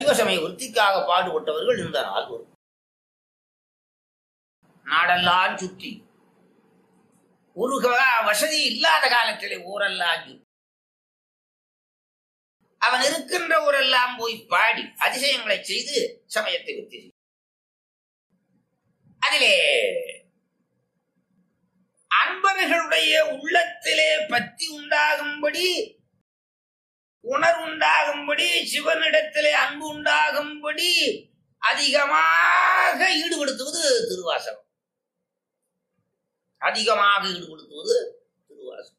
சிவசமய விருத்திக்காக பாடுபட்டவர்கள் இந்த நாள் வரும் நாடெல்லாம் சுற்றி ஒரு க- வசதி இல்லாத காலத்திலே ஊரெல்லாம் சுற்றி அவன் இருக்கின்ற ஊரெல்லாம் போய் பாடி அதிசயங்களை செய்து சமயத்தை விருத்தி செய்யும். அதிலே அன்பர்களுடைய உள்ளத்திலே பத்தி உண்டாகும்படி உணர்வுண்டாகும்படி சிவனிடத்திலே அன்பு உண்டாகும்படி அதிகமாக ஈடுபடுத்துவது திருவாசகம் அதிகமாக ஈடுபடுத்துவது திருவாசகம்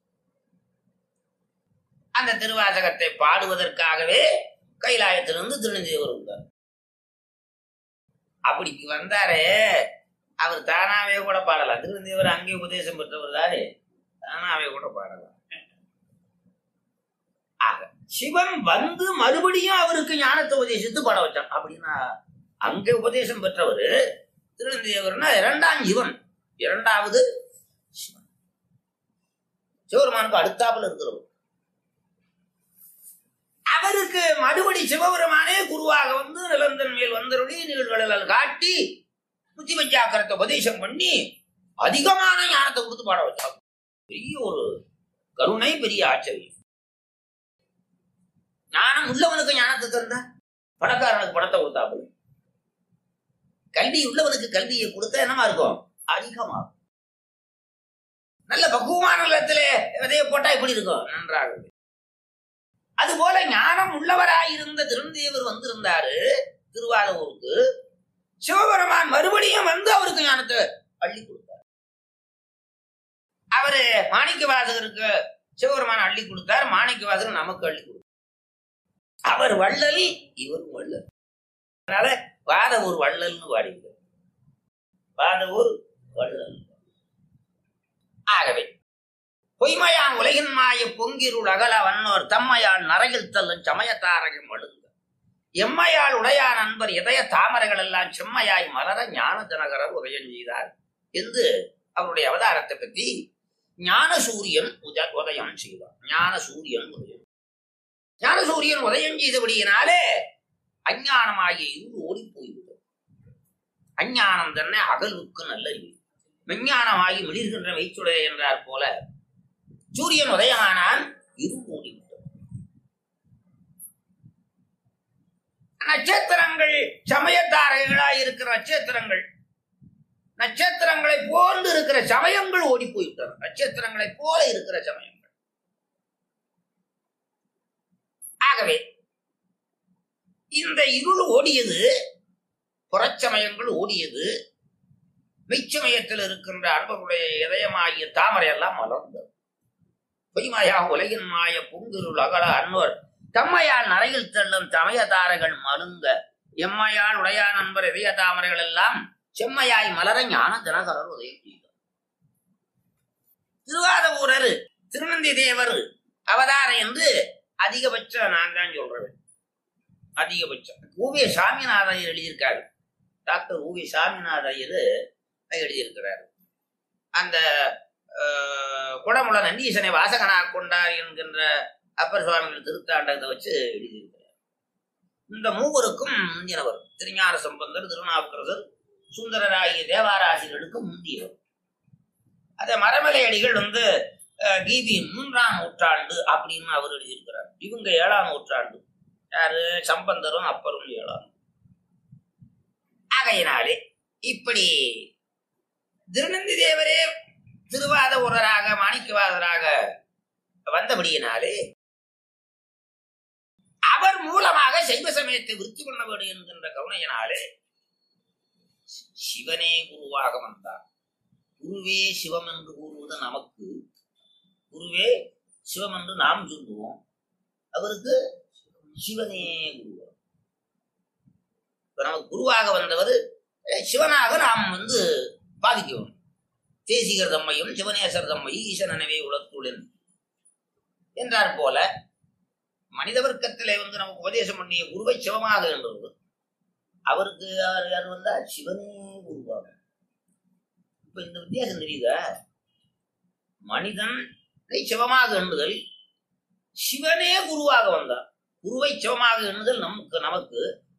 அந்த திருவாசகத்தை பாடுவதற்காகவே கைலாயத்திலிருந்து திருநெல்வேலி வந்தார் அப்படி வந்தாரே அவர் தானாவே கூட பாடலாம் திருநெல்வேலி அங்கே உபதேசம் பெற்றவர் தானே தானாவே கூட பாடலாம் ஆக சிவன் வந்து மறுபடியும் அவருக்கு ஞானத்தை உபதேசித்து பாட வச்சான் அப்படின்னா அங்க உபதேசம் பெற்றவர் திருநெல்வேலினா இரண்டாம் சிவன் இரண்டாவது சிவன் சிவபெருமானுக்கு அடுத்தாப்புல இருக்கிறவர் அவருக்கு மறுபடி சிவபெருமானே குருவாக வந்து நிலந்தன் மேல் வந்தருளி நிகழ்வுகளில் காட்டி புத்தி பஞ்சாக்கரத்தை உபதேசம் பண்ணி அதிகமான ஞானத்தை கொடுத்து பாட வச்சாங்க பெரிய ஒரு கருணை பெரிய ஆச்சரியம் ஞானம் உள்ளவனுக்கு ஞானத்தை தந்தா பணக்காரனுக்கு பணத்தை கொடுத்தாப்புல கல்வி உள்ளவனுக்கு கல்வியை கொடுத்தா என்னமா இருக்கும் அதிகமா இருக்கும். நல்ல பக்குவமான நிலத்திலே விதைய போட்டா எப்படி இருக்கும் நன்றாக இருக்கும். அதுபோல ஞானம் உள்ளவராயிருந்த திருந்தேவர் வந்திருந்தாரு திருவாரூருக்கு சிவபெருமான் மறுபடியும் வந்து அவருக்கு ஞானத்தை அள்ளி கொடுத்தார் அவரு மாணிக்கவாசகருக்கு சிவபெருமான் அள்ளி கொடுத்தார் மாணிக்கவாசகர் நமக்கு அள்ளி கொடுத்தார் அவர் வள்ளல் இவர் வள்ளல் அதனால வாத ஒரு வள்ளல்னு வாடிங்க வாத ஒரு வள்ளல் ஆகவே பொய்மையான் உலகின் மாய பொங்கிருள் அகல வன்னோர் தம்மையால் நரையில் தள்ளும் சமயத்தாரகம் அழுங்க எம்மையால் உடையான் அன்பர் இதய தாமரைகள் எல்லாம் செம்மையாய் மலர ஞான ஜனகரர் உதயம் செய்தார் என்று அவருடைய அவதாரத்தை பற்றி ஞான சூரியன் உத- உதயம் செய்தார் ஞான சூரியன் உதயம் ஞான சூரியன் உதயம் செய்தபடியினாலே அஞ்ஞானமாகிய இருள் ஓடி போய்விடும் அஞ்ஞானம் தன்னை அகல்வுக்கு நல்லறிவு விஞ்ஞானமாகி மிளிர்கின்ற மெய்ச்சுடைய என்றார் போல சூரியன் உதயமானால் இருள் ஓடிவிடும் நட்சத்திரங்கள் சமயத்தாரைகளாய் இருக்கிற நட்சத்திரங்கள் நட்சத்திரங்களை போன்று இருக்கிற சமயங்கள் ஓடி போய்விட்டன நட்சத்திரங்களை போல இருக்கிற சமயங்கள் ஆகவே இந்த இருள் ஓடியது புறச்சமயங்கள் ஓடியது மெய்ச்சமயத்தில் இருக்கின்ற அன்பருடைய இதயமாகிய தாமரை எல்லாம் மலர்ந்தது பொய்மாயா உலகின் மாய புங்குருள் அகல அன்னோர் தம்மையால் நரையில் தள்ளும் தமயதாரைகள் மழுங்க எம்மையால் உடையா நண்பர் இதய தாமரைகள் எல்லாம் செம்மையாய் மலர ஞான தினகரர் உதயம் செய்தார் திருவாதவூரர் திருநந்தி தேவர் அவதாரம் என்று அதிகபட்சம் நான் தான் சொல்றேன் அதிகபட்சம் ஊவே சாமிநாதன் எழுதியிருக்காரு டாக்டர் ஊவே சாமிநாத ஐயர் எழுதியிருக்கிறார் அந்த ஆஹ், குடமுள நந்தீசனை வாசகனா கொண்டார் என்கின்ற அப்பர் சுவாமிகள் திருத்தாண்டகத்தை வச்சு எழுதியிருக்கிறார் இந்த மூவருக்கும் முந்தினவர் திருஞான சம்பந்தர் திருநாவுக்கரசர் சுந்தரராகிய தேவாராசிரியர்களுக்கும் முந்தியவர் அத மரமலை அடிகள் வந்து அஹ், கிபி மூன்றாம் நூற்றாண்டு அப்படின்னு அவர் எழுதியிருக்கிறார் இவங்க ஏழாம் நூற்றாண்டு யாரு சம்பந்தரும் அப்பரும் ஏழாம் ஆகையினாலே இப்படி திருநந்தி தேவரே திருவாத உரராக மாணிக்கவாதராக வந்தபடியினாலே அவர் மூலமாக சைவ சமயத்தை விருத்தி பண்ண வேண்டும் என்கின்ற கருணையினாலே சிவனே குருவாக வந்தார் குருவே சிவம் என்று கூறுவது நமக்கு குருவே சிவம் என்று நாம் சொல்லுவோம் அவருக்கு சிவனே குரு இப்ப நமக்கு குருவாக வந்தவர் அஹ், சிவனாக நாம் வந்து பாதிக்கணும் தேசிகர் தம்மையும் சிவனேசர் தம்மை ஈசனனவே உலத்துடன் என்றார் போல மனித வர்க்கத்திலே வந்து நமக்கு உபதேசம் பண்ணிய குருவை சிவமாக என்றது அவருக்கு யார் யார் வந்தா சிவனே குருவாக இப்ப இந்த வித்தியாசம் தெரியுதா மனிதன் சிவமாக எண்ணுதல் சிவனே குருவாக வந்தார் குருவை சிவமாக எண்ணுதல் நமக்கு நமக்கு